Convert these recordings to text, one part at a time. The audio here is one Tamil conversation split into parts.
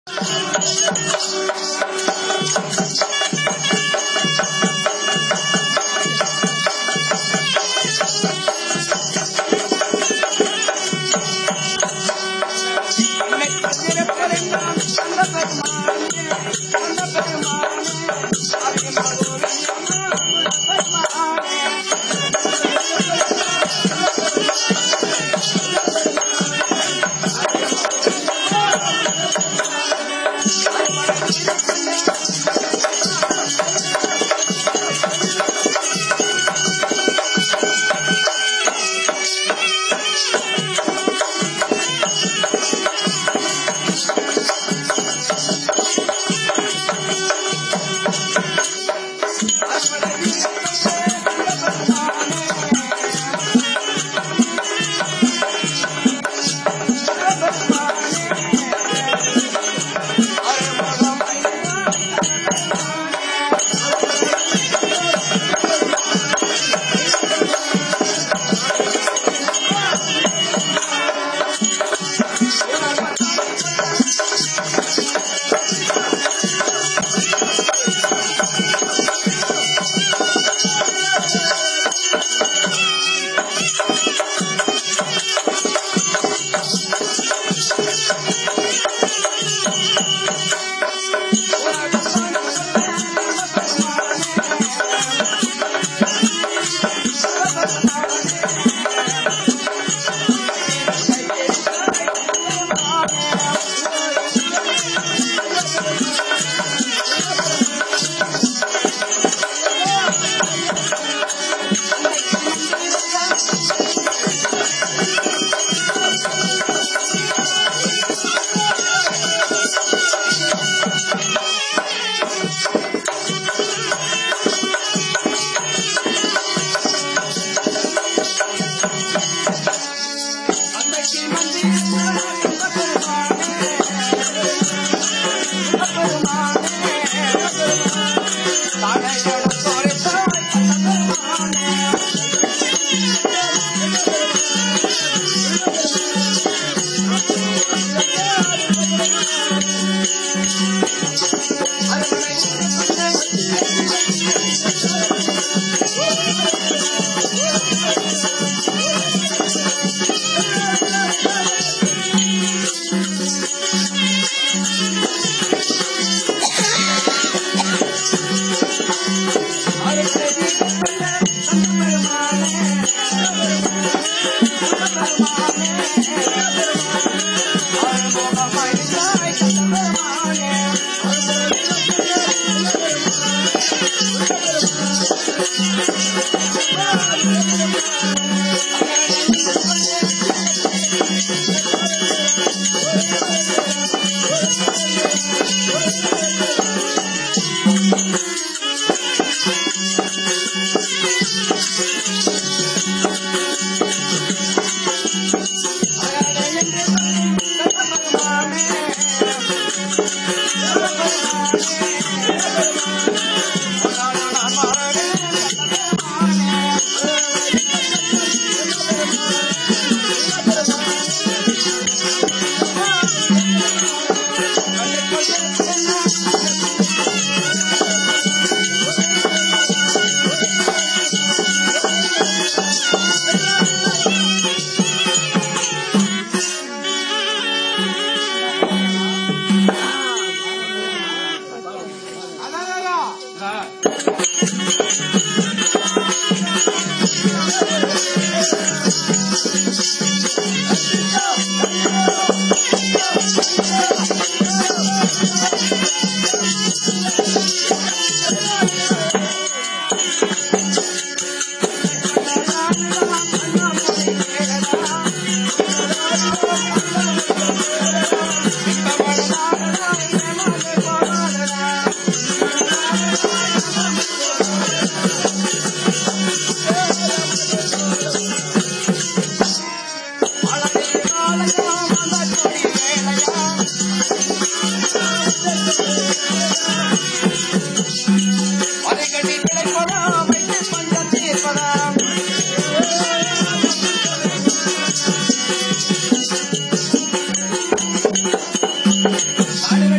ஆடுகள்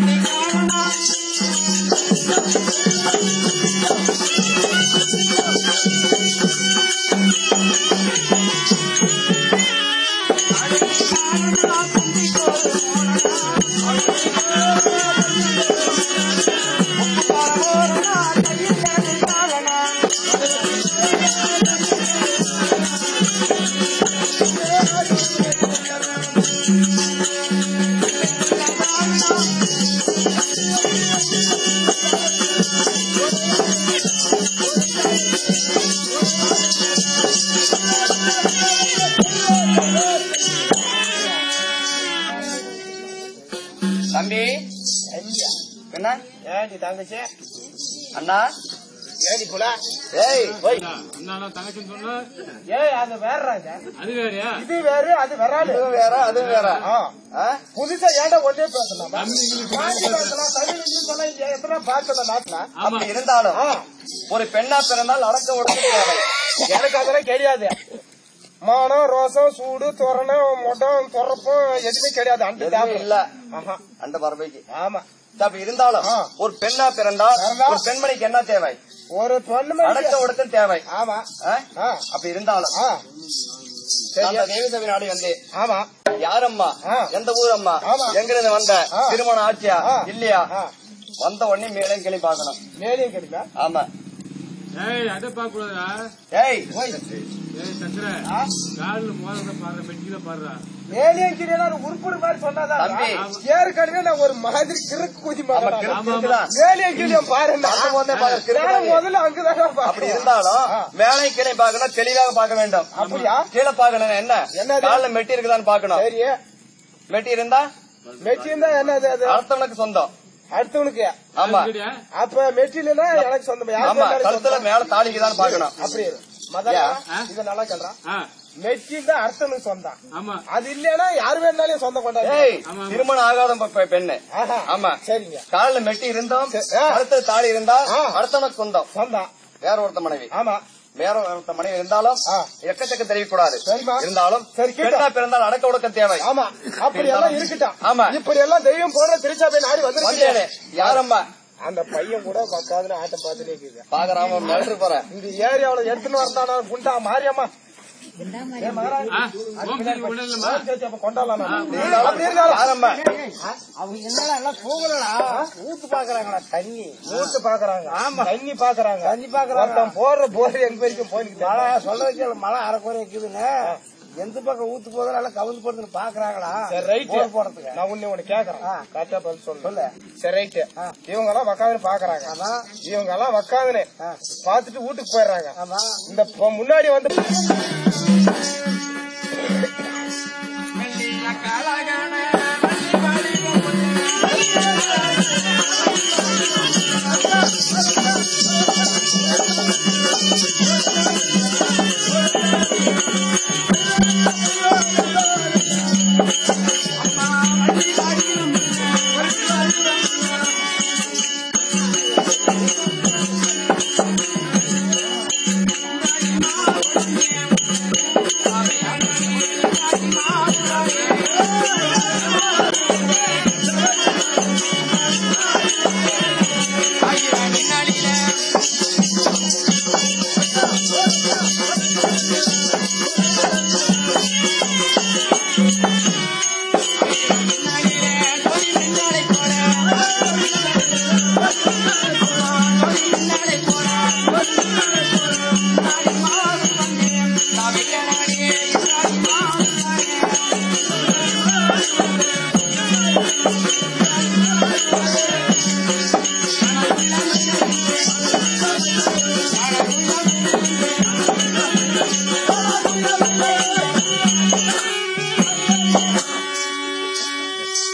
தம்பி என்ன ஏடி தங்கச்சி அண்ணா ஏடி புலா ஏய் போய் அண்ணா தங்கச்சின்னு சொன்னா ஏய் அது வேறாங்க அது வேறயா இது வேறு அது வராது இது வேற அது வேற ஆ. ஆ? புதுசா ஏன்டா ஒன்றே பேசலாம் தம்பி இங்கிலீஷ் வாங்கி பேசலாம் தமிழ் இங்கிலீஷ் எல்லாம் இங்க எத்தனை பாக்கல நாட்டுல ஆமா அப்படி இருந்தாலும் ஆ. ஒரு பெண்ணா பிறந்தால் அடக்க ஒடுக்க தேவை எனக்கு அதெல்லாம் கிடையாது மானம் ரோசம் சூடு தோரணம் மொடம் துறப்பம் எதுவுமே கிடையாது அண்டு எதுவுமே தேவை இல்ல ஆஹா. அந்த பறவைக்கு ஆமா அப்படி இருந்தாலும் ஆ. ஒரு பெண்ணா பிறந்தால் பிறந்தா? ஒரு பெண்மணிக்கு என்ன தேவை ஒரு பொண்ணு அடக்க மனுஷன். ஒடுக்கம் தேவை ஆமா ஆ? ஆ. அப்படி இருந்தாலும் ஆ. அந்த தேவிசபை நாடு வந்து ஆமா யாரம்மா ஆ. எந்த ஊர் அம்மா ஆமா. எங்கிருந்து வந்த ஆ. திருமணம் ஆச்சியா ஆ. இல்லையா ஆ. வந்த உடனே மேலே கிளி பார்க்கணும் மேலையும் கிடைக்கல ஆமா ஏய் அதை பார்க்க கூடாதா ஏய் ஏய் சக்கர காலில் மோதிரம் பாடுற பெட்டியில பாடுறா மேலையும் கிடையாது ஒரு உருப்படி மாதிரி சொன்னாதான் தம்பி. ஏற்கனவே நான் ஒரு மாதிரி கிறுக்கு குதி ஆமா, மாதிரி கிறுக்கு ஆமா, இருக்குதான். மேலையும் கீழே பாருங்க அந்த முதல்ல பாரு, கிறுக்கு நான் தான். முதல்ல அங்கதான் அப்படி பாக்குறேன் இருந்தாலும் ஆ. மேலே கீழே பார்க்கணும் தெளிவாக பார்க்க வேண்டும் அப்படியா கீழே பார்க்கணும் என்ன என்னது? காலில் மெட்டி இருக்குதான்னு பார்க்கணும் சரி மெட்டி இருந்தா மெச்சின் தான் என்னது அது அடுத்தவனுக்கு சொந்தம் அடுத்தவனுக்கு ஆமா சரியா? அப்ப மெட்டிலனா எனக்கு சொந்தம் யாருக்கு ஆமா இருந்தாலும் கழுத்துல சொந்தம். மேல தாலிக்குதான்னு பார்க்கணும் அப்படி மதனா ஆ? இது நல்லா சொல்றான் ஆ, மெச்சின் தான் அடுத்தவனுக்கு சொந்தம் ஆமா அது இல்லைன்னா யாரு வேணாலும் சொந்தம் கொண்டாடி ஏய் ஆமா. திருமணம் ஆகாத பெ- பெண்ணு ஆஹா ஆமா சரிங்க காலில் மெட்டி இருந்தோம் சரி. ஆ. அடுத்த தாலி இருந்தா ஆ. அடுத்தவனுக்கு சொந்தம் சொந்தம் வேற ஒருத்த மனைவி ஆமா வேற ஒருத்த மனைவி இருந்தாலும் ஆ. எக்கச்சக்க தெரியக்கூடாது சரிம்மா. இருந்தாலும் சரி, கேட்டா. பெண்ணா பிறந்தால் அடக்க ஒடுக்க தேவை ஆமா அப்படி எல்லாம் இருக்கட்டும் ஆமா. இப்படி எல்லாம் தெய்வம் போடுற திருச்சாபை நாடி வந்தேனே வந்து யாரம்மா அந்த பையன் கூட பக்காதுன்னு ஆட்டம் பார்த்துட்டே இருக்குது பாக்குறாம மிரட்டு போறேன் இந்த ஏரியாவுல எடுத்துன்னு வரந்தானா குண்டா மாரியம்மா ஏ, மாறா. ஆ, ஓம் சரி உடனேம்மா. சரி, சரி, அப்ப கொண்டாடலாம் நாம. இருந்தாலும் அப்படி இருந்தாலும் யாரம்மா அவங்க என்னடா எல்லாம் தூங்கலடா ஊத்து பாக்குறாங்கடா தண்ணி ஊத்து பாக்குறாங்க ஆமா தண்ணி பாக்குறாங்க தண்ணி பாக்குறாங்க போடுற போர் எங்க வரைக்கும் போயிருக்கு மழை சொல்ல வைக்கல மழை அரைக்குறை இருக்குதுங்க எந்த பக்கம் ஊத்து போதும் நல்லா கவுந்து போடுறது பாக்குறாங்களா சரி ரைட் போடுறதுக்கு நான் உன்னை ஒண்ணு கேக்குறேன் கரெக்டா பதில் சொல்லு சொல்லு சரி ரைட் இவங்க எல்லாம் உக்காந்து பாக்குறாங்க இவங்க எல்லாம் உக்காந்துன்னு பாத்துட்டு வீட்டுக்கு போயிடுறாங்க இந்த பொ- முன்னாடி வந்து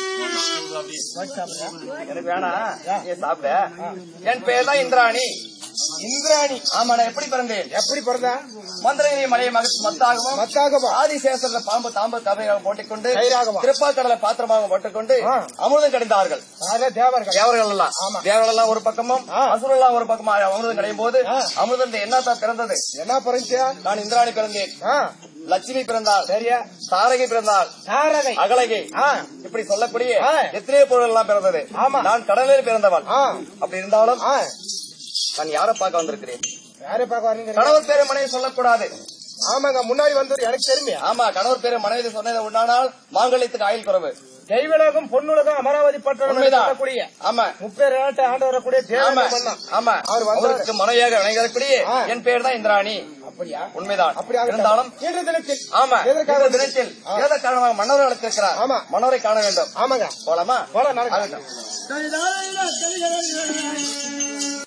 எனக்கு வேணாம் நீ சாப்பிட என் பேர் தான் இந்திராணி இந்திராணி ஆமா நான் எப்படி பிறந்தேன் எப்படி பிறந்தா மந்திரகிரி மலையை மக- மத்தாகவும் மத்தாகமா ஆதிசேஷத்தை பாம்பு தாம்பு கதையாக போட்டுக்கொண்டு கயிறாகவா? திருப்பாக்கடலை பாத்திரமாக போட்டுக்கொண்டு ஆ. அமிர்தம் கடைந்தார்கள் அதான் தேவர்கள் தேவர்கள் எல்லாம் ஆமா. தேவர்கள் எல்லாம் ஒரு பக்கமும் ஆ. அசுரர்கள் எல்லாம் ஒரு பக்கமா அமிர்தம் கிடையும் போது ஆ. அமிர்தம் என்னத்தான் பிறந்தது என்ன பிறந்துச்சு நான் இந்திராணி பிறந்தேன் ஆ, லட்சுமி பிறந்தாள் சரியா தாரகை பிறந்தாள் தாரகை அகலகை ஆ, இப்படி சொல்லக்கூடிய ஆ. எத்தனையோ பொருள் எல்லாம் பிறந்தது ஆமா. நான் கடலில் பிறந்தவன் ஆ, அப்படி இருந்தாலும் ஆ. நான் யாரை பார்க்க வந்திருக்கிறேன் யாரை பார்க்க வரீங்க கணவர் பேரை மனைவி சொல்லக்கூடாது ஆமாங்க முன்னாடி வந்தது எனக்கு தெரியுமே ஆமா கணவர் பேரை மனைவி சொன்னதை உண்டானால் மாங்கல்யத்துக்கு ஆயுள் குறைவு தெய்வலகம் பொன்னுலகம் அமராவதி பட்டணம் உண்மைதான் சொல்லக்கூடிய ஆமா முப்பேர் நாட்டு ஆண்டு வரக்கூடிய ஆமா தேவன் மன்னன். ஆமா அவர் வந்தாரு. அவருக்கு மனைவியாக விளங்கக்கூடிய ஆ. என் பேர் தான் இந்திராணி அப்படியா உண்மைதான் அப்படி ஆகட்டும். இருந்தாலும் இன்று தினத்தில் ஆமா எதற்காக இந்த தினத்தில் ஆ. ஏதோ காரணமாக மன்னரை அழைத்திருக்கிறார் ஆமா. மன்னரை காண வேண்டும் ஆமாங்க போலாமா போல நடக்க ஆகட்டும்.